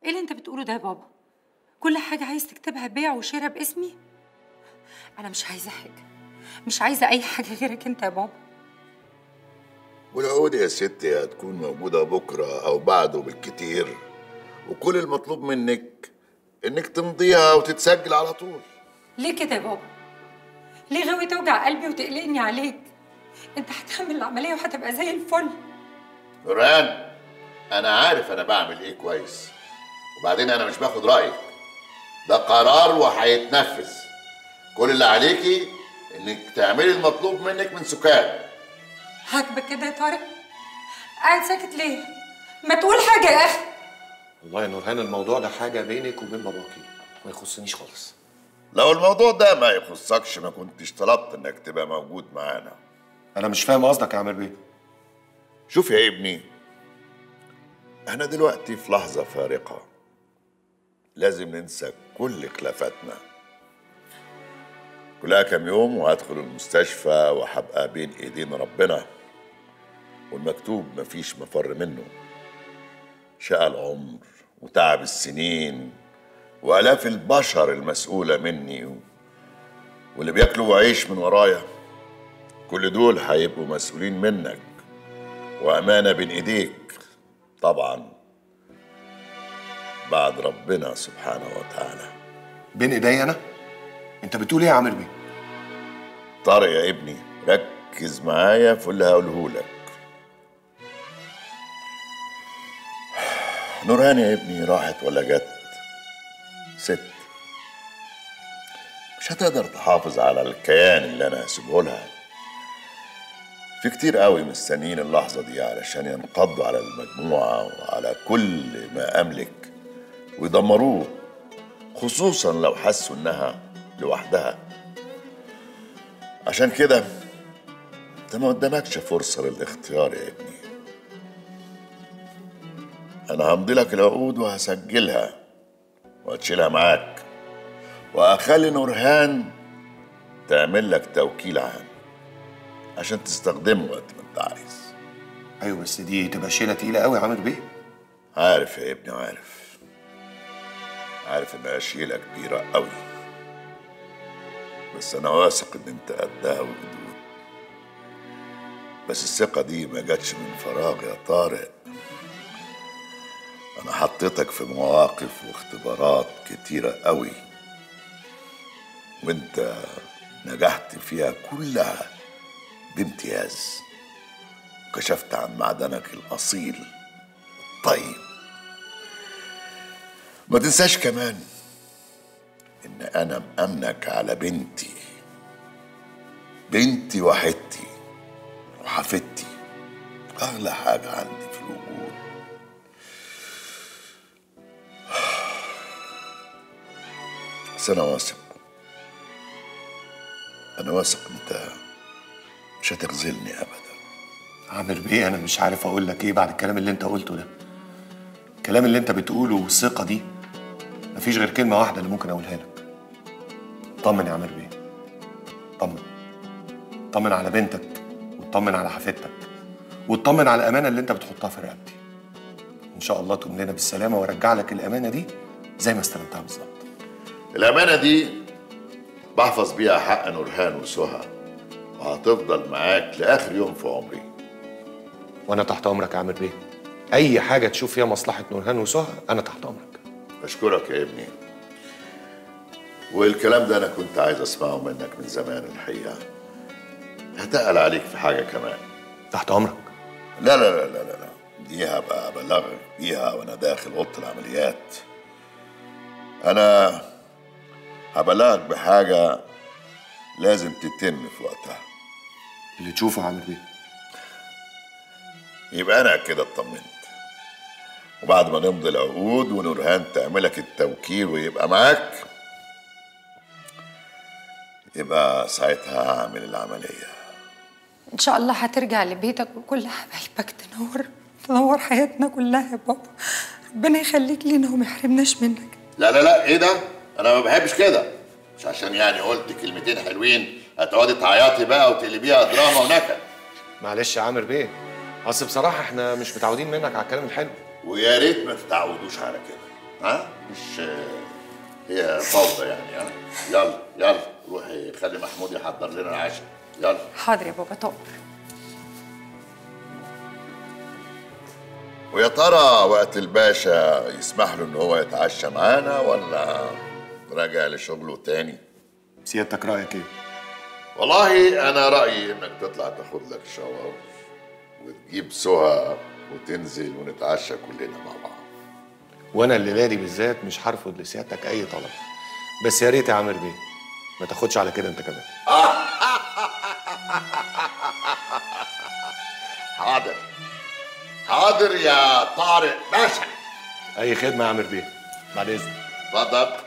ايه اللي انت بتقوله ده يا بابا كل حاجه عايز تكتبها بيع وشراء باسمي انا مش عايزه حاجه مش عايزه اي حاجه غيرك انت يا بابا والعقود يا ستي هتكون موجودة بكرة أو بعده بالكتير وكل المطلوب منك إنك تمضيها وتتسجل على طول ليه كده يا بابا ليه غاوي توجع قلبي وتقلقني عليك انت هتعمل العمليه وهتبقى زي الفل نوران أنا عارف أنا بعمل إيه كويس وبعدين أنا مش باخد رأيك ده قرار وهيتنفذ كل اللي عليكي إنك تعملي المطلوب منك من سكان عاجبك كده يا طارق قاعد ساكت ليه ما تقول حاجه يا اخي والله يا نورهان الموضوع ده حاجه بينك وبين باباكي ما يخصنيش خالص لو الموضوع ده ما يخصكش ما كنتش طلبت إنك تبقى موجود معانا انا مش فاهم قصدك يا عامر بيه شوف يا ابني احنا دلوقتي في لحظة فارقة لازم ننسى كل خلافاتنا كلها كام يوم وهدخل المستشفى وهبقى بين ايدين ربنا والمكتوب مفيش مفر منه شقى العمر وتعب السنين والاف البشر المسؤولة مني و- واللي بياكلوا عيش من ورايا كل دول هيبقوا مسؤولين منك وأمانة بين إيديك طبعا بعد ربنا سبحانه وتعالى بين ايديا انا انت بتقول ايه يا عامر بيه طارق يا ابني ركز معايا في اللي هقوله لك نورهان يا ابني راحت ولا جت ست مش هتقدر تحافظ على الكيان اللي انا هسيبه لها في كتير قوي مستنيين اللحظة دي علشان ينقضوا على المجموعة وعلى كل ما أملك ويدمروه خصوصا لو حسوا إنها لوحدها عشان كده انت ما قدامكش فرصة للاختيار يا ابني انا همضي لك العقود وهسجلها وهتشيلها معاك واخلي نورهان تعمل لك توكيل عام عشان تستخدمه وقت ما انت عايز ايوه بس دي تبقى شيله تقيله قوي يا عامر بيه عارف يا ابني عارف عارف انها شيلة كبيرة قوي بس انا واثق ان انت قدها وقدود بس الثقة دي ما جاتش من فراغ يا طارق انا حطيتك في مواقف واختبارات كتيرة قوي وانت نجحت فيها كلها بامتياز كشفت عن معدنك الأصيل الطيب ما تنساش كمان ان انا مأمنك على بنتي بنتي وحدتي وحفيدتي اغلى حاجة عندي في الوجود بس انا واثق انا واثق انت مش هتخذلني ابدا عامر بيه انا مش عارف اقول لك ايه بعد الكلام اللي انت قلته ده الكلام اللي انت بتقوله والثقه دي مفيش غير كلمه واحده اللي ممكن اقولها لك طمن يا عامر بيه طمن طمن على بنتك وطمن على حفيدتك وطمن على الامانه اللي انت بتحطها في رقبتي ان شاء الله تقوم لنا بالسلامه وارجع لك الامانه دي زي ما استلمتها بالظبط الأمانة دي بحفظ بيها حق نورهان وسهى وهتفضل معاك لآخر يوم في عمري وانا تحت امرك يا عامر بيه اي حاجه تشوف فيها مصلحه نورهان وسهى انا تحت امرك أشكرك يا ابني والكلام ده أنا كنت عايز أسمعه منك من زمان الحقيقة هتقل عليك في حاجة كمان تحت امرك لا لا لا لا لا, لا. دي هبقى أبلغك بيها وأنا داخل أوضة العمليات أنا هبلغك بحاجة لازم تتم في وقتها اللي تشوفه يا عامر بيه يبقى أنا كده اطمنت وبعد ما نمضي العقود ونورهان تعملك التوكيل ويبقى معاك يبقى ساعتها هعمل العملية ان شاء الله هترجع لبيتك وكل حبايبك تنور تنور حياتنا كلها يا بابا ربنا يخليك لينا وما يحرمناش منك لا لا لا ايه ده؟ انا ما بحبش كده مش عشان يعني قلت كلمتين حلوين هتقعدي تعيطي بقى وتقلبيها دراما ونكد معلش يا عامر بيه اصل بصراحه احنا مش متعودين منك على الكلام الحلو ويا ريت ما تتعودوش على كده ها مش هي فوضى يعني ها يلا يلا روحي خلي محمود يحضر لنا العشاء يلا حاضر يا بابا طب ويا ترى وقت الباشا يسمح له ان هو يتعشى معانا ولا راجع لشغله تاني سيادتك رايك ايه والله انا رايي انك تطلع تاخد لك شاور وتجيب سهى وتنزل ونتعشى كلنا مع بعض وانا الليله دي بالذات مش هرفض لسيادتك اي طلب بس يا ريت يا عامر بيه ما تاخدش على كده انت كمان حاضر حاضر يا طارق باشا اي خدمه يا عامر بيه بعد اذنك اتفضل